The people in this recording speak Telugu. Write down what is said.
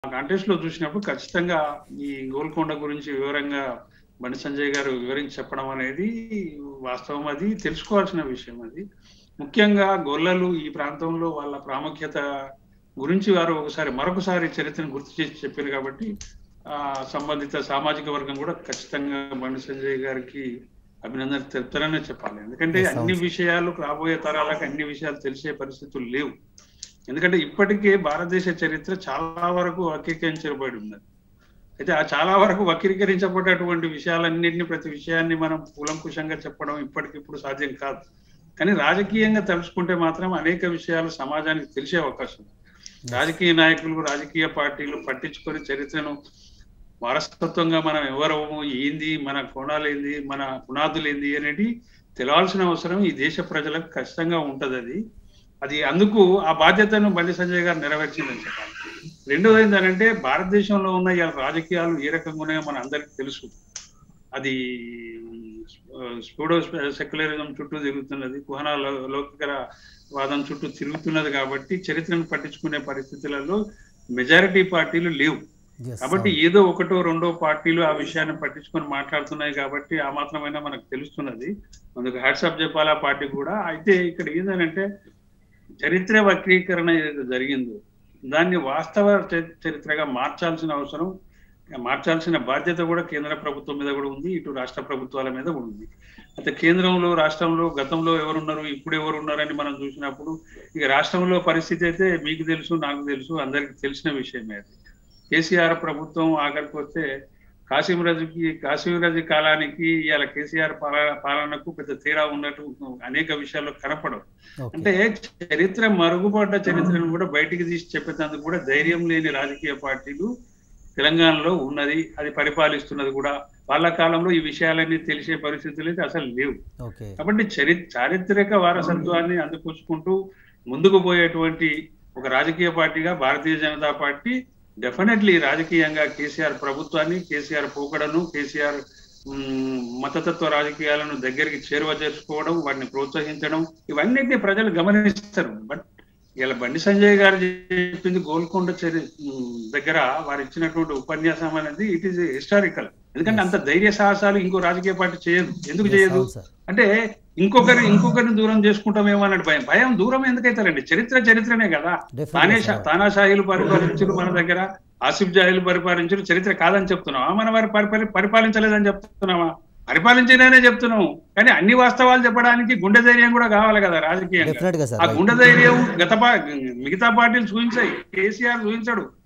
కాంటెస్ట్ లో చూసినప్పుడు ఖచ్చితంగా ఈ గోల్కొండ గురించి వివరంగా బండి సంజయ్ గారు వివరించి చెప్పడం అనేది వాస్తవం అది తెలుసుకోవాల్సిన విషయం అది ముఖ్యంగా గొల్లలు ఈ ప్రాంతంలో వాళ్ళ ప్రాముఖ్యత గురించి వారు ఒకసారి మరొకసారి చరిత్రను గుర్తు చేసి చెప్పారు కాబట్టి ఆ సంబంధిత సామాజిక వర్గం కూడా ఖచ్చితంగా బండి సంజయ్ గారికి అభినందన తెలుపుతారనే చెప్పాలి ఎందుకంటే Yes, అన్ని అవును. విషయాలు రాబోయే తరాలకు అన్ని విషయాలు తెలిసే పరిస్థితులు లేవు ఎందుకంటే ఇప్పటికే భారతదేశ చరిత్ర చాలా వరకు వక్రీకరించబడి ఉన్నది అయితే ఆ చాలా వరకు వక్రీకరించబడ్డటువంటి విషయాలన్నింటినీ ప్రతి విషయాన్ని మనం కూలంకుషంగా చెప్పడం ఇప్పటికిప్పుడు సాధ్యం కాదు కానీ రాజకీయంగా తలుచుకుంటే మాత్రం అనేక విషయాలు సమాజానికి తెలిసే అవకాశం ఉంది. రాజకీయ నాయకులు రాజకీయ పార్టీలు పట్టించుకొని చరిత్రను వారసత్వంగా మనం ఎవరము ఏంది మన కోణాలు ఏంది మన పునాదులు ఏంది అనేది తెలవాల్సిన అవసరం ఈ దేశ ప్రజలకు ఖచ్చితంగా ఉంటది అది అది అందుకు ఆ బాధ్యతను బండి సంజయ్ గారు నెరవేర్చిందని చెప్పాలి రెండోది ఏంటంటే భారతదేశంలో ఉన్న ఇవాళ రాజకీయాలు ఏ రకంగా ఉన్నాయో మన అందరికీ తెలుసు అది స్పూడో సెక్యులరిజం చుట్టూ తిరుగుతున్నది కుహనా లౌ- లౌకికర వాదం చుట్టూ తిరుగుతున్నది కాబట్టి చరిత్రను పట్టించుకునే పరిస్థితులలో మెజారిటీ పార్టీలు లేవు Yes, కాబట్టి అవును. ఏదో ఒకటో రెండో పార్టీలు ఆ విషయాన్ని పట్టించుకొని మాట్లాడుతున్నాయి కాబట్టి ఆ మాత్రమైనా మనకు తెలుస్తున్నది అందుకు హ్యాట్సాప్ చెప్పాలి ఆ పార్టీ కూడా అయితే ఇక్కడ ఏంటంటే చరిత్ర వక్రీకరణ ఏదైతే జరిగిందో దాన్ని వాస్తవ చ- చరిత్రగా మార్చాల్సిన అవసరం మార్చాల్సిన బాధ్యత కూడా కేంద్ర ప్రభుత్వం మీద కూడా ఉంది ఇటు రాష్ట్ర ప్రభుత్వాల మీద కూడా ఉంది అయితే కేంద్రంలో రాష్ట్రంలో గతంలో ఎవరున్నారు ఇప్పుడు ఎవరు ఉన్నారని మనం చూసినప్పుడు ఇక రాష్ట్రంలో పరిస్థితి అయితే మీకు తెలుసు నాకు తెలుసు అందరికి తెలిసిన విషయమే అది కేసీఆర్ ప్రభుత్వం ఆఖరికి వస్తే కాశీంరాజుకి కాశీంరాజు కాలానికి ఇవాళ కేసీఆర్ పాలన పాలనకు పెద్ద తేడా ఉన్నట్టు అనేక విషయాల్లో కనపడవు ఓకే. అంటే చరిత్ర మరుగుపడ్డ చరిత్రను కూడా బయటికి తీసి చెప్పేందుకు కూడా ధైర్యం లేని రాజకీయ పార్టీలు తెలంగాణలో ఉన్నది అది పరిపాలిస్తున్నది కూడా వాళ్ళ కాలంలో ఈ విషయాలన్నీ తెలిసే పరిస్థితులు అయితే అసలు లేవు ఓకే కాబట్టి చరి చారిత్రక వారసత్వాన్ని అందుకొచ్చుకుంటూ ముందుకు పోయేటువంటి ఒక రాజకీయ పార్టీగా భారతీయ జనతా పార్టీ డెఫినెట్లీ రాజకీయంగా కేసీఆర్ ప్రభుత్వాన్ని కేసీఆర్ పోకడను కేసీఆర్ మ్, మతతత్వ రాజకీయాలను దగ్గరికి చేరువ చేసుకోవడం వాటిని ప్రోత్సహించడం ఇవన్నిటిని ప్రజలు గమనిస్తారు బట్ ఇలా బండి సంజయ్ గారు చెప్పింది గోల్కొండ చరి మ్, దగ్గర వారు ఇచ్చినటువంటి ఉపన్యాసం అనేది ఇట్ ఈస్ హిస్టారికల్ ఎందుకంటే అంత ధైర్య సాహసాలు ఇంకో రాజకీయ పార్టీ చేయదు ఎందుకు Yes, చేయదు అవును సార్ అంటే ఇంకొకరి ఇంకొకరిని దూరం చేసుకుంటామేమో అన్నట్టు భయం భయం దూరం ఎందుకైతారండి చరిత్ర చరిత్రనే కదా Definitely, తానే sir. తానాషాహీలు పరిపాలించారు మన దగ్గర ఆసిఫ్ జాహీలు పరిపాలించారు చరిత్ర కాదని చెప్తున్నావా మన వారు పరిపాలి పరిపాలించలేదని చెప్తున్నావా పరిపాలించిననే చెప్తున్నాం కానీ అన్ని వాస్తవాలు చెప్పడానికి గుండె ధైర్యం కూడా కావాలి కదా రాజకీయంగా డెఫినెట్ గా సార్ ఆ గుండె ధైర్యం గత పా- మిగతా పార్టీలు చూపించాయి కేసీఆర్ చూపించాడు